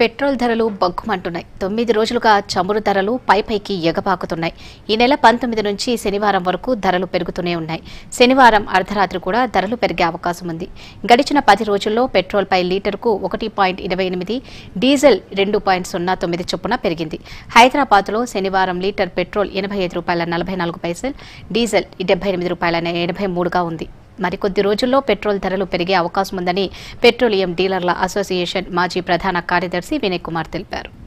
petrol ధరలు బగ్గుమంటున్నాయి తొమ్మిది రోజులుగా చమురు ధరలు పై పైకి ఎగపాకుతున్నాయి ఈ నెల పంతొమ్మిది నుంచి శనివారం వరకు ధరలు పెరుగుతూనే ఉన్నాయి శనివారం అర్ధరాత్రి కూడా ధరలు పెరిగే అవకాశం ఉంది గడిచిన పది రోజుల్లో పెట్రోల్పై లీటర్కు ఒకటి పాయింట్ ఇరవై ఎనిమిది డీజిల్ రెండు పాయింట్ సున్నా తొమ్మిది చొప్పున పెరిగింది హైదరాబాద్లో శనివారం లీటర్ పెట్రోల్ ఎనభై ఐదు రూపాయల నలభై నాలుగు పైసలు డీజిల్ డెబ్బై ఎనిమిది రూపాయల ఎనభై మూడుగా ఉంది మరికొద్ది రోజుల్లో పెట్రోల్ ధరలు పెరిగే అవకాశం ఉందని పెట్రోలియం డీలర్ల అసోసియేషన్ మాజీ ప్రధాన కార్యదర్శి వినయ్ కుమార్ తెలిపారు